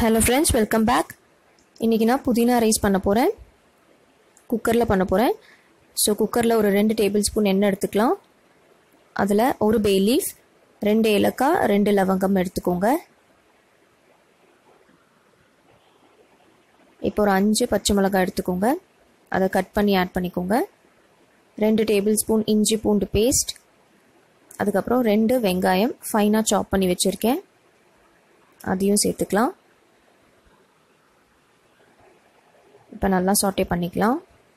hello friends welcome back இன்றைக்கி நான் புதினா ரைஸ் பண்ண போகிறேன் குக்கரில் பண்ண போகிறேன் ஸோ குக்கரில் ஒரு ரெண்டு டேபிள் ஸ்பூன் எண்ணெய் எடுத்துக்கலாம் அதில் ஒரு பே லீஃப் ரெண்டு ஏலக்காய் ரெண்டு லவங்கம் எடுத்துக்கோங்க இப்போ ஒரு அஞ்சு பச்சை மிளகாய் எடுத்துக்கோங்க அதை கட் பண்ணி ஆட் பண்ணிக்கோங்க ரெண்டு டேபிள் ஸ்பூன் இஞ்சி பூண்டு பேஸ்ட் அதுக்கப்புறம் ரெண்டு வெங்காயம் ஃபைனாக சாப் பண்ணி வச்சுருக்கேன் அதையும் சேர்த்துக்கலாம் இப்போ நல்லா சாட்டே பண்ணிக்கலாம்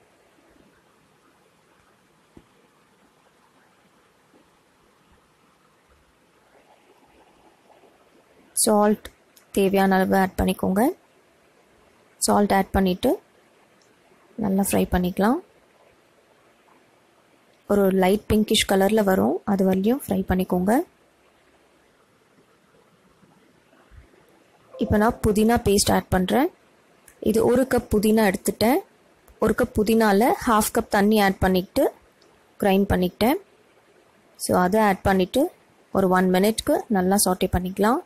சால்ட் தேவையான அளவு ஆட் பண்ணிக்கோங்க சால்ட் ஆட் பண்ணிவிட்டு நல்லா ஃப்ரை பண்ணிக்கலாம் ஒரு லைட் பிங்கிஷ் கலரில் வரும் அது வரலையும் ஃப்ரை பண்ணிக்கோங்க இப்போ நான் புதினா பேஸ்ட் ஆட் பண்ணுறேன் இது ஒரு கப் புதினா எடுத்துட்டேன் ஒரு கப் புதினாவில் ஹாஃப் கப் தண்ணி ஆட் பண்ணிக்கிட்டு கிரைண்ட் பண்ணிக்கிட்டேன் ஸோ அதை ஆட் பண்ணிவிட்டு ஒரு ஒன் மினிட்க்கு நல்லா சாட்டே பண்ணிக்கலாம்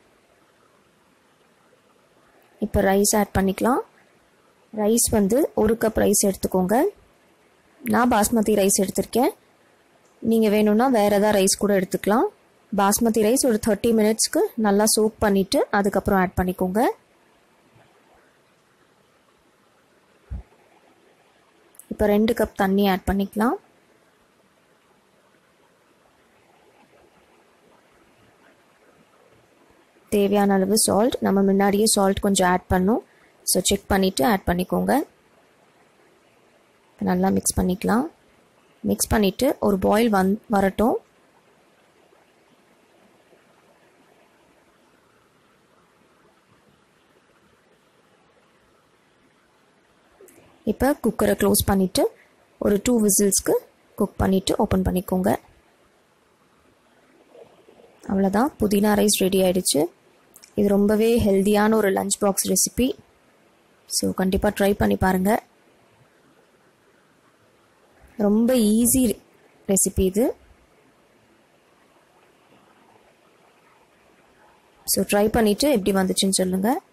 இப்போ ரைஸ் ஆட் பண்ணிக்கலாம் ரைஸ் வந்து ஒரு கப் ரைஸ் எடுத்துக்கோங்க நான் பாஸ்மதி ரைஸ் எடுத்திருக்கேன் நீங்கள் வேணும்னா வேறு எதாவது ரைஸ் கூட எடுத்துக்கலாம் பாஸ்மதி ரைஸ் ஒரு தேர்ட்டி மினிட்ஸ்க்கு நல்லா சோக் பண்ணிவிட்டு அதுக்கப்புறம் ஆட் பண்ணிக்கோங்க இப்போ ரெண்டு கப் தண்ணி ஆட் பண்ணிக்கலாம் தேவையான அளவு சால்ட் நம்ம முன்னாடியே சால்ட் கொஞ்சம் ஆட் பண்ணோம் ஸோ செக் பண்ணிவிட்டு ஆட் பண்ணிக்கோங்க நல்லா மிக்ஸ் பண்ணிக்கலாம் மிக்ஸ் பண்ணிவிட்டு ஒரு பாயில் வந் வரட்டும் இப்போ குக்கரை க்ளோஸ் பண்ணிவிட்டு ஒரு டூ விசில்ஸ்க்கு குக் பண்ணிவிட்டு ஓப்பன் பண்ணிக்கோங்க அவ்வளோதான் புதினா ரைஸ் ரெடி ஆகிடுச்சு இது ரொம்பவே ஹெல்த்தியான ஒரு லஞ்ச் பாக்ஸ் ரெசிபி ஸோ கண்டிப்பாக ட்ரை பண்ணி பாருங்கள் ரொம்ப ஈஸி ரெசிபி இது ஸோ ட்ரை பண்ணிவிட்டு எப்படி வந்துச்சுன்னு சொல்லுங்கள்